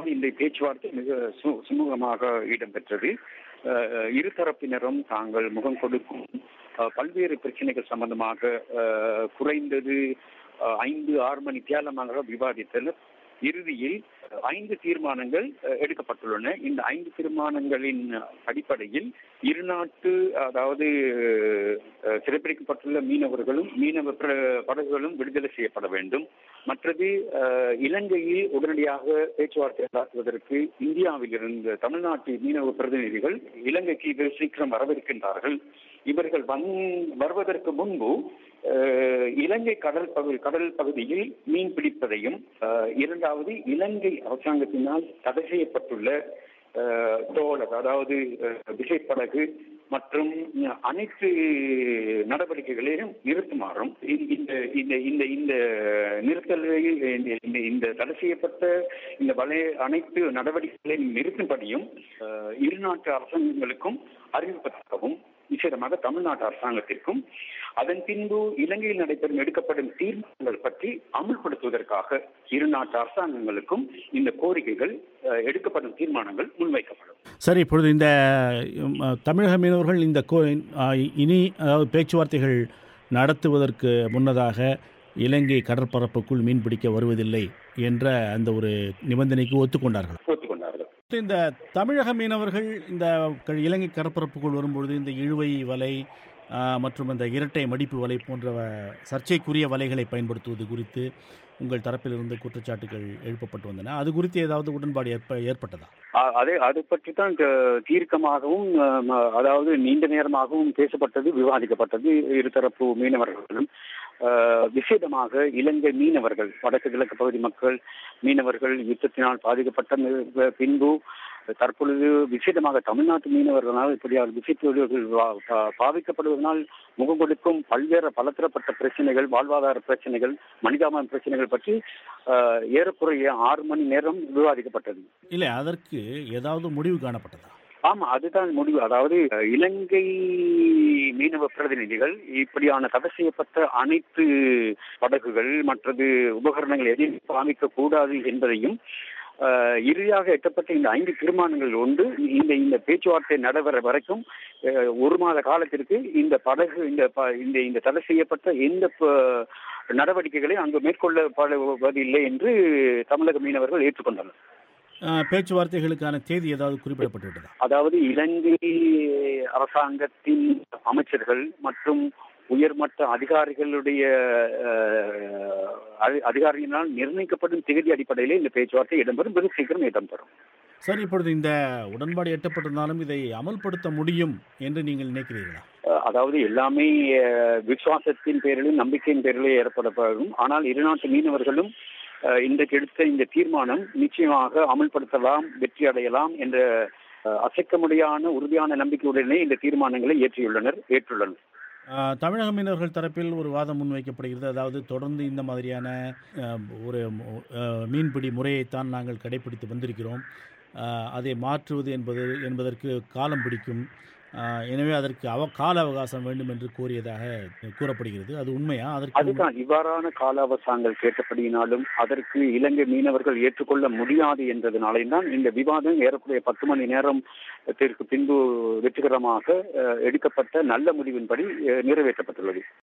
அதாவது இந்த பேச்சுவார்த்தை மிக சு- சுமூகமாக இடம்பெற்றது அஹ், இருதரப்பினரும் தாங்கள் முகம் கொடுக்கும் அஹ், பல்வேறு பிரச்சனைகள் சம்பந்தமாக அஹ், குறைந்தது அஹ், ஐந்து ஆறு மணி தியாலமாக விவாதித்தனர் இறுதியில் ஐந்து தீர்மானங்கள் அஹ், எடுக்கப்பட்டுள்ளன இந்த ஐந்து தீர்மானங்களின் அடிப்படையில் இருநாட்டு அதாவது அஹ், சிறைப்பிடிக்கப்பட்டுள்ள மீனவர்களும் மீனவ பிர- படகுகளும் விடுதலை செய்யப்பட வேண்டும் மற்றது அஹ், இலங்கையில் உடனடியாக பேச்சுவார்த்தை நடத்துவதற்கு இந்தியாவில் இருந்து தமிழ்நாட்டு மீனவ பிரதிநிதிகள் இலங்கைக்கு இது சீக்கிரம் வரவிருக்கின்றார்கள் இவர்கள் வந் வருவதற்கு முன்பு அஹ், இலங்கை கடல் பகுதி கடல் பகுதியில் மீன் பிடிப்பதையும் அஹ், இரண்டாவது இலங்கை அரசாங்கத்தினால் தடை செய்யப்பட்டுள்ள அஹ், டோலர் அதாவது அஹ், விசைப்படகு மற்றும் அனைத்து நடவடிக்கைகளையும் நிறுத்துமாறும் இந்த- இந்த இந்த இந்த இந்த நிறுத்தலில் இந்த- இந்த இந்த தடை செய்யப்பட்ட இந்த வலை அனைத்து நடவடிக்கைகளையும் நிறுத்தும்படியும் அஹ், இரு நாட்டு அரசாங்கங்களுக்கும் அறிவிப்பதற்கவும் விசேடமாக தமிழ்நாட்டு அரசாங்கத்திற்கும் அதன் பின்பு இலங்கையில் நடைபெறும் எடுக்கப்படும் தீர்மானங்கள் பற்றி அமுல்படுத்துவதற்காக இரு நாட்டு அரசாங்கங்களுக்கும் இந்த கோரிக்கைகள் அஹ், எடுக்கப்படும் தீர்மானங்கள் முன்வைக்கப்படும் சரி இப்பொழுது இந்த ம், அ, தமிழக மீனவர்கள் இந்த கோ அ, இனி அதாவது பேச்சுவார்த்தைகள் நடத்துவதற்கு முன்னதாக இலங்கை கடற்பரப்புக்குள் மீன் பிடிக்க வருவதில்லை என்ற அந்த ஒரு நிபந்தனைக்கு ஒத்துக்கொண்டார்கள் ஒத்துக்கொண்டார்கள் இந்த தமிழக மீனவர்கள் இந்த க- இலங்கை கடற்பரப்புக்குள் வரும்பொழுது இந்த இழுவை வலை ஆ, மற்றும் இந்த இரட்டை மடிப்பு வலை போன்ற வ- சர்ச்சைக்குரிய வலைகளை பயன்படுத்துவது குறித்து உங்கள் தரப்பிலிருந்து குற்றச்சாட்டுகள் எழுப்பப்பட்டு வந்தன அது குறித்து ஏதாவது உடன்பாடு ஏற்ப ஏற்பட்டதா அ- அதே அது பற்றி தான் க- தீர்க்கமாகவும் அஹ், ம- அதாவது நீண்ட நேரமாகவும் பேசப்பட்டது விவாதிக்கப்பட்டது இருதரப்பு மீனவர்களும் அஹ், விசேடமாக இலங்கை மீனவர்கள் வடக்கு கிழக்கு பகுதி மக்கள் மீனவர்கள் யுத்தத்தினால் பாதிக்கப்பட்ட மி- பின்பு தற்பொழுது விசேடமாக தமிழ்நாட்டு மீனவர்களால் இப்படியாக விசைத்தொழில்கள் வா- பா- பாதிக்கப்படுவதனால் முகம் கொடுக்கும் பல்வேறு பலதரப்பட்ட பிரச்சனைகள் வாழ்வாதார பிரச்சனைகள் மனிதாபிமான பிரச்சனைகள் பற்றி அஹ், ஏறக்குறைய ஆறு மணி நேரம் விவாதிக்கப்பட்டது இல்லை அதற்கு ஏதாவது முடிவு காணப்பட்டதா ஆமா அதுதான் முடிவு அதாவது அஹ், இலங்கை மீனவ பிரதிநிதிகள் இப்படியான தடை செய்யப்பட்ட அனைத்து படகுகள் மற்றது உபகரணங்கள் எதையும் காமிக்க கூடாது என்பதையும் அஹ், இறுதியாக எட்டப்பட்ட இந்த ஐந்து தீர்மானங்கள் ஒன்று இந்த இந்த பேச்சுவார்த்தை நடைபெற வரைக்கும் அஹ், ஒரு மாத காலத்திற்கு இந்த படகு இந்த ப- இந்த இந்த தடை செய்யப்பட்ட எந்த ப- நடவடிக்கைகளை அங்கு மேற்கொள்ளப்படுவதில்லை என்று தமிழக மீனவர்கள் ஏற்றுக்கொண்டனர் ஆ, பேச்சுவார்த்தைகளுக்கான தேதி ஏதாவது குறிப்பிடப்பட்டு விட்டதா அதாவது இலங்கை அரசாங்கத்தின் அமைச்சர்கள் மற்றும் உயர்மட்ட அதிகாரிகளுடைய அஹ், அதி- அதிகாரியினால் நிர்ணயிக்கப்படும் தேதி அடிப்படையிலே இந்த பேச்சுவார்த்தை இடம்பெறும் வெகு சீக்கிரம் இடம்பெறும் சரி இப்பொழுது இந்த உடன்பாடு எட்டப்பட்டிருந்தாலும் இதை அமல்படுத்த முடியும் என்று நீங்கள் நினைக்கிறீர்களா அஹ், அதாவது எல்லாமே அஹ், விசுவாசத்தின் பேரிலும் நம்பிக்கையின் பேரிலே ஏற்படப்படும் ஆனால் இரு நாட்டு மீனவர்களும் அஹ், இன்றைக்கு எடுத்த இந்த தீர்மானம் நிச்சயமாக அமல்படுத்தலாம் வெற்றி அடையலாம் என்ற அஹ், அசைக்க முடியாத உறுதியான நம்பிக்கையுடனே இந்த தீர்மானங்களை ஏற்றியுள்ளனர் ஏற்றுள்ளனர் ஆ, தமிழக மீனவர்கள் தரப்பில் ஒரு வாதம் முன்வைக்கப்படுகிறது அதாவது தொடர்ந்து இந்த மாதிரியான ஆ, ஒரு ஆ, மீன்பிடி முறையைத்தான் நாங்கள் கடைபிடித்து வந்திருக்கிறோம் ஆ, அதை மாற்றுவது என்பது என்பதற்கு காலம் பிடிக்கும் ஆ, எனவே அதற்கு அவ கால அவகாசம் வேண்டும் என்று கோரியதாக கூறப்படுகிறது அது உண்மையா அதற்கு அதுதான் இவ்வாறான கால அவகாசங்கள் கேட்டபடியினாலும் அதற்கு இலங்கை மீனவர்கள் ஏற்றுக்கொள்ள முடியாது என்றதுனாலே தான் இந்த விவாதம் ஏறக்குறைய பத்து மணி நேரத்திற்கு பின்பு வெற்றிகரமாக அஹ், எடுக்கப்பட்ட நல்ல முடிவின்படி அஹ், நிறைவேற்றப்பட்டுள்ளது